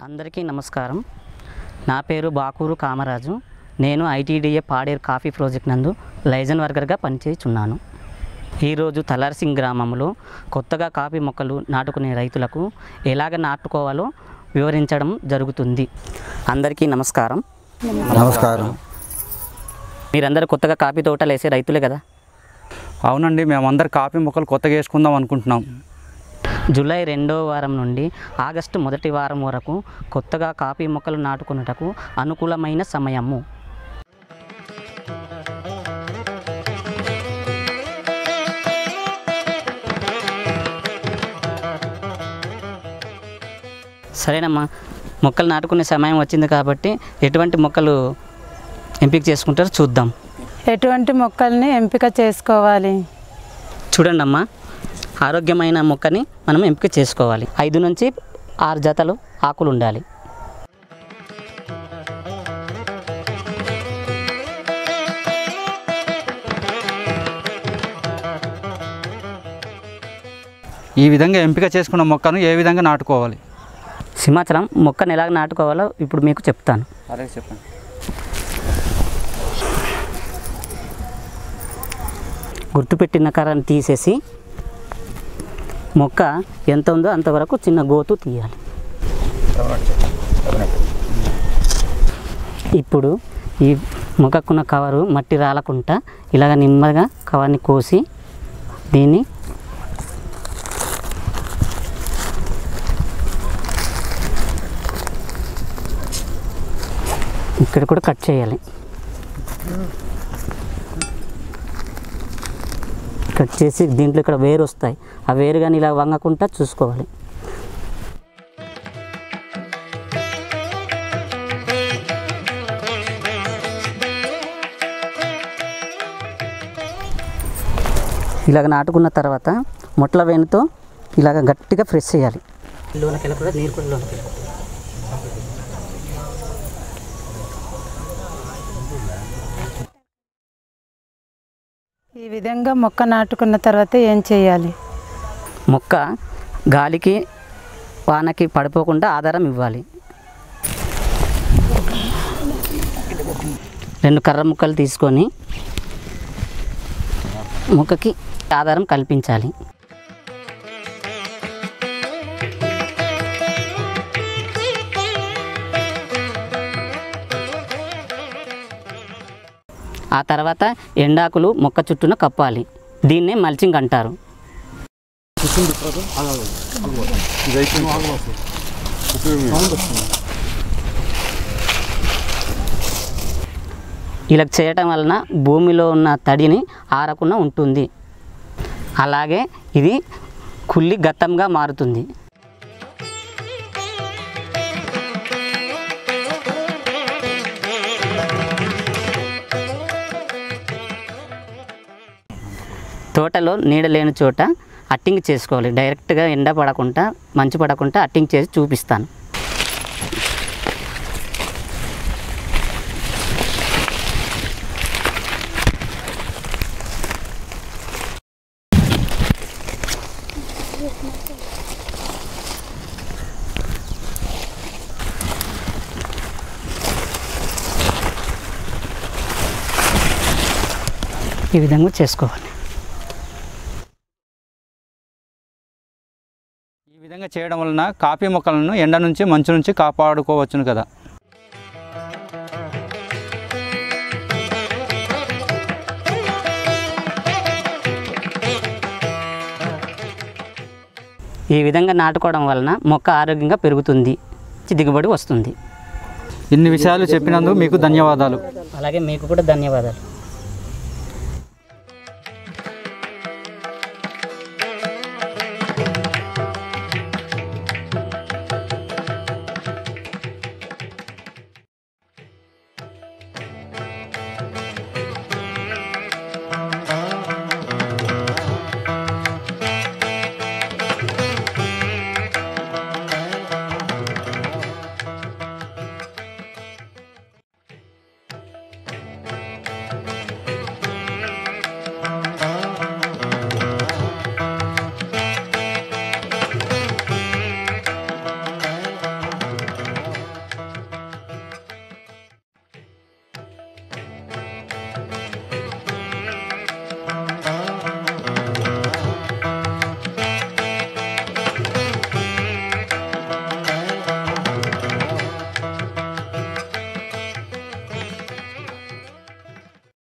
అందరికీ నమస్కారం నా పేరు బాకూరు కామరాజు నేను ఐటీడీఏ పాడేరు కాఫీ ప్రాజెక్ట్ నందు లైజన్ వర్కర్గా పనిచేయుచున్నాను ఈరోజు తలార్సింగ్ గ్రామంలో కొత్తగా కాఫీ మొక్కలు నాటుకునే రైతులకు ఎలాగ నాటుకోవాలో వివరించడం జరుగుతుంది అందరికీ నమస్కారం నమస్కారం మీరందరూ కొత్తగా కాఫీ తోటలు వేసే రైతులే కదా అవునండి మేమందరు కాఫీ మొక్కలు కొత్తగా వేసుకుందాం అనుకుంటున్నాం జూలై రెండో వారం నుండి ఆగస్టు మొదటి వారం వరకు కొత్తగా కాఫీ మొక్కలు నాటుకున్నటకు అనుకూలమైన సమయము సరేనమ్మా మొక్కలు నాటుకునే సమయం వచ్చింది కాబట్టి ఎటువంటి మొక్కలు ఎంపిక చేసుకుంటారో చూద్దాం ఎటువంటి మొక్కల్ని ఎంపిక చేసుకోవాలి చూడండి అమ్మా ఆరోగ్యమైన మొక్కని మనం ఎంపిక చేసుకోవాలి ఐదు నుంచి ఆరు జతలు ఆకులు ఉండాలి ఈ విధంగా ఎంపిక చేసుకున్న మొక్కను ఏ విధంగా నాటుకోవాలి సింహాచలం మొక్కను ఎలా నాటుకోవాలో ఇప్పుడు మీకు చెప్తాను అదే చెప్పండి గుర్తుపెట్టిన కర్రను తీసేసి మొక్క ఎంత ఉందో అంతవరకు చిన్న గోతు తీయాలి ఇప్పుడు ఈ మొక్కకున్న కవరు మట్టి రాలకుండా ఇలాగ నెమ్మదిగా కవర్ని కోసి దీన్ని ఇక్కడ కూడా కట్ చేయాలి కట్ చేసి దీంట్లో ఇక్కడ వేరు వస్తాయి ఆ వేరు కానీ ఇలా వంగకుండా చూసుకోవాలి ఇలాగ నాటుకున్న తర్వాత మొట్ల వేణుతో ఇలాగ గట్టిగా ఫ్రెష్ చేయాలి లోనకెళ్ళ కూడా నీరు కూడా లోనకెళ్ళ ఈ విధంగా మొక్క నాటుకున్న తర్వాత ఏం చేయాలి మొక్క గాలికి వానకి పడిపోకుండా ఆధారం ఇవ్వాలి రెండు కర్ర ముక్కలు తీసుకొని మొక్కకి ఆధారం కల్పించాలి ఆ తర్వాత ఎండాకులు మొక్క చుట్టూన కప్పాలి దీన్నే మల్చింగ్ అంటారు ఇలా చేయటం వలన భూమిలో ఉన్న తడిని ఆరకుండా ఉంటుంది అలాగే ఇది కుళ్ళి గత్తంగా మారుతుంది తోటలో నీడ లేని చోట అట్టింగ్ చేసుకోవాలి డైరెక్ట్గా ఎండ పడకుండా మంచు పడకుండా అట్టింగ్ చేసి చూపిస్తాను ఈ విధంగా చేసుకోవాలి ఈ విధంగా చేయడం వలన కాఫీ మొక్కలను ఎండ నుంచి మంచు నుంచి కాపాడుకోవచ్చును కదా ఈ విధంగా నాటుకోవడం వలన మొక్క ఆరోగ్యంగా పెరుగుతుంది దిగుబడి వస్తుంది ఇన్ని విషయాలు చెప్పినందుకు మీకు ధన్యవాదాలు అలాగే మీకు కూడా ధన్యవాదాలు